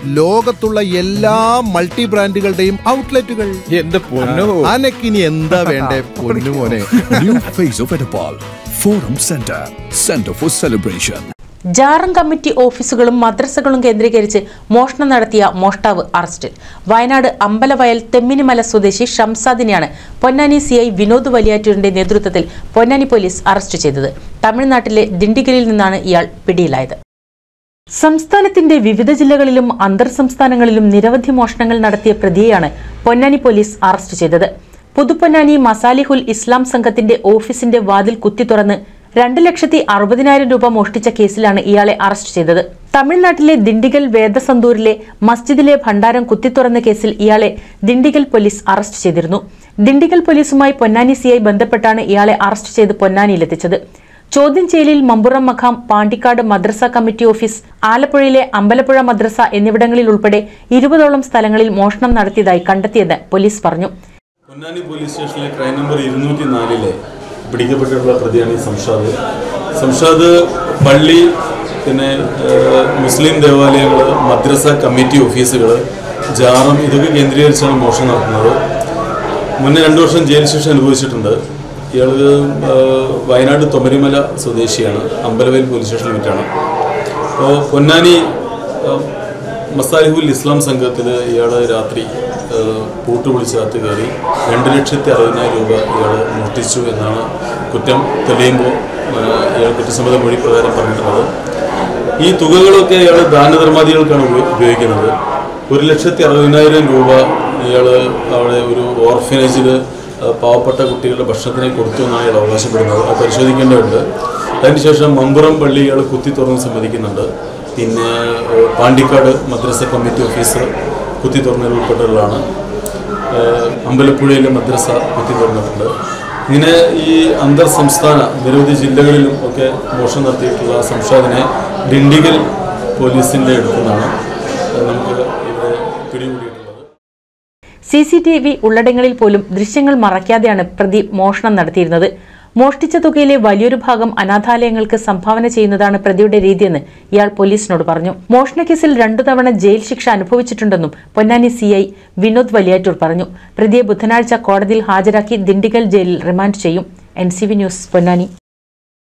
ലോകത്തുള്ള എല്ലാ മൾട്ടി ബ്രാൻഡുകളുടെയും ഔട്ട്ലെറ്റുകൾ എന്റെ പൊന്നോ അനക്കിനി എന്താ വേണ്ടേ പൊന്നുമോനെ New face of Edapal. Forum Center. Center for Celebration. ജാറം കമ്മിറ്റി ഓഫീസുകളും മദ്രസകളും കേന്ദ്രീകരിച്ച് മോഷണം നടത്തിയ മോഷ്ടാവ് അറസ്റ്റിൽ വയനാട് അമ്പലവയൽ തെമ്മിനിമല സ്വദേശി ഷംസാദിനെയാണ് പൊന്നാനി സി ഐ വിനോദ് വലിയാറ്റൂരിന്റെ നേതൃത്വത്തിൽ പൊന്നാനി പോലീസ് അറസ്റ്റ് ചെയ്തത് തമിഴ്നാട്ടിലെ ദിണ്ടിഗലിൽ നിന്നാണ് ഇയാൾ പിടിയിലായത് സംസ്ഥാനത്തിന്റെ വിവിധ ജില്ലകളിലും അന്തർ സംസ്ഥാനങ്ങളിലും നിരവധി മോഷണങ്ങൾ നടത്തിയ പ്രതിയെയാണ് പൊന്നാനി പോലീസ് അറസ്റ്റ് ചെയ്തത് പുതുപ്പൊന്നാനി മസാലിഹുൽ ഇസ്ലാം സംഘത്തിന്റെ ഓഫീസിന്റെ വാതിൽ കുത്തി തുറന്ന് രണ്ട് ലക്ഷത്തി അറുപതിനായിരം രൂപ മോഷ്ടിച്ച കേസിലാണ് ഇയാളെ അറസ്റ്റ് ചെയ്തത് തമിഴ്നാട്ടിലെ ദിണ്ടിഗൽ വേദസന്തൂരിലെ മസ്ജിദിലെ ഭണ്ഡാരം കുത്തിത്തുറന്ന കേസിൽ ഇയാളെ ദിണ്ടിഗൽ പോലീസ് അറസ്റ്റ് ചെയ്തിരുന്നു ദിണ്ടിഗൽ പോലീസുമായി പൊന്നാനി സിഐ ബന്ധപ്പെട്ടാണ് ഇയാളെ അറസ്റ്റ് ചെയ്ത് പൊന്നാനിയിലെത്തിച്ചത് ചോദ്യം ചെയ്യലിൽ മമ്പുറം മഖാം പാണ്ടിക്കാട് മദ്രസ കമ്മിറ്റി ഓഫീസ് ആലപ്പുഴയിലെ അമ്പലപ്പുഴ മദ്രസ എന്നിവിടങ്ങളിൽ ഉൾപ്പെടെ ഇരുപതോളം സ്ഥലങ്ങളിൽ മോഷണം നടത്തിയതായി കണ്ടെത്തിയെന്ന് പോലീസ് പറഞ്ഞു പൊന്നാനി പോലീസ് സ്റ്റേഷനിലെ ക്രൈം നമ്പർ ഇരുന്നൂറ്റി നാലിലെ പിടിക്കപ്പെട്ടിട്ടുള്ള പ്രതിയാണ് ഈ സംഷാദ് സംഷാദ് പള്ളി പിന്നെ ഏഹ്, മുസ്ലിം ദേവാലയങ്ങൾ മദ്രസ കമ്മിറ്റി ഓഫീസുകൾ ജാറം ഇതൊക്കെ കേന്ദ്രീകരിച്ചാണ് മോഷണം നടത്തുന്നത് മുന്നേ രണ്ടു വർഷം ജയിൽ ശിക്ഷ അനുഭവിച്ചിട്ടുണ്ട് ഇയാൾ വയനാട് തൊമരിമല സ്വദേശിയാണ് അമ്പലവയൽ പോലീസ് സ്റ്റേഷൻ ലിമിറ്റാണ് അപ്പോൾ പൊന്നാനി ഏഹ്, മസാലിഹുൽ ഇസ്ലാം സംഘത്തിൽ ഇയാൾ രാത്രി ഏഹ്, പൂട്ട് പൊളിച്ചകത്ത് കയറി രണ്ട് ലക്ഷത്തി അറുപതിനായിരം രൂപ ഇയാൾ മോഷ്ടിച്ചു എന്നാണ് കുറ്റം തെളിയുമ്പോൾ ഏഹ്, ഇയാൾ കുറ്റസമ്മത മൊഴി പ്രകാരം പറഞ്ഞിട്ടുള്ളത് ഈ തുകകളൊക്കെ ഇയാൾ ദാനധർമാദികൾക്കാണ് ഉപ- ഉപയോഗിക്കുന്നത് ഒരു ലക്ഷത്തി അറുപതിനായിരം രൂപ ഇയാൾ അവിടെ ഒരു ഓർഫനേജിൽ പാവപ്പെട്ട കുട്ടികളുടെ ഭക്ഷണത്തിനെ കൊടുത്തു എന്നാണ് ഇയാൾ അവകാശപ്പെടുന്നത് അത് പരിശോധിക്കേണ്ടതുണ്ട് അതിനുശേഷം മമ്പുറം പള്ളി ഇയാൾ കുത്തി തുറന്ന് സമ്മതിക്കുന്നുണ്ട് പിന്നെ ഏഹ്, പാണ്ടിക്കാട് മദ്രസ കമ്മിറ്റി ഓഫീസ് കുത്തി തുറന്നതിൽ ഉൾപ്പെട്ടവരാണ് ഏഹ്, അമ്പലപ്പുഴയിലെ മദ്രസ കുത്തി തുറന്നിട്ടുണ്ട് ഇങ്ങനെ ഈ അന്തർ സംസ്ഥാന നിരവധി ജില്ലകളിലും ഒക്കെ മോഷണം നടത്തിയിട്ടുള്ള സംഷാദിനെ ഡിണ്ടിഗൽ പോലീസിൻ്റെ അടുത്തു നിന്നാണ് നമുക്ക് ഇവിടെ പിടികൂടിയിട്ടുള്ളത് സി സി ടി വി ഉള്ളടങ്ങളിൽ പോലും ദൃശ്യങ്ങൾ മറയ്ക്കാതെയാണ് പ്രതി മോഷണം നടത്തിയിരുന്നത് മോഷ്ടിച്ച തുകയിലെ വലിയൊരു ഭാഗം അനാഥാലയങ്ങൾക്ക് സംഭാവന ചെയ്യുന്നതാണ് പ്രതിയുടെ രീതിയെന്ന് ഇയാൾ പോലീസിനോട് പറഞ്ഞു മോഷണക്കേസിൽ രണ്ടു തവണ ജയിൽ ശിക്ഷ അനുഭവിച്ചിട്ടുണ്ടെന്നും പൊന്നാനി സി ഐ വിനോദ് വലിയാറ്റൂർ പറഞ്ഞു പ്രതിയെ ബുധനാഴ്ച കോടതിയിൽ ഹാജരാക്കി ദിണ്ടിഗൽ ജയിലിൽ റിമാൻഡ് ചെയ്യും N C V news Ponnani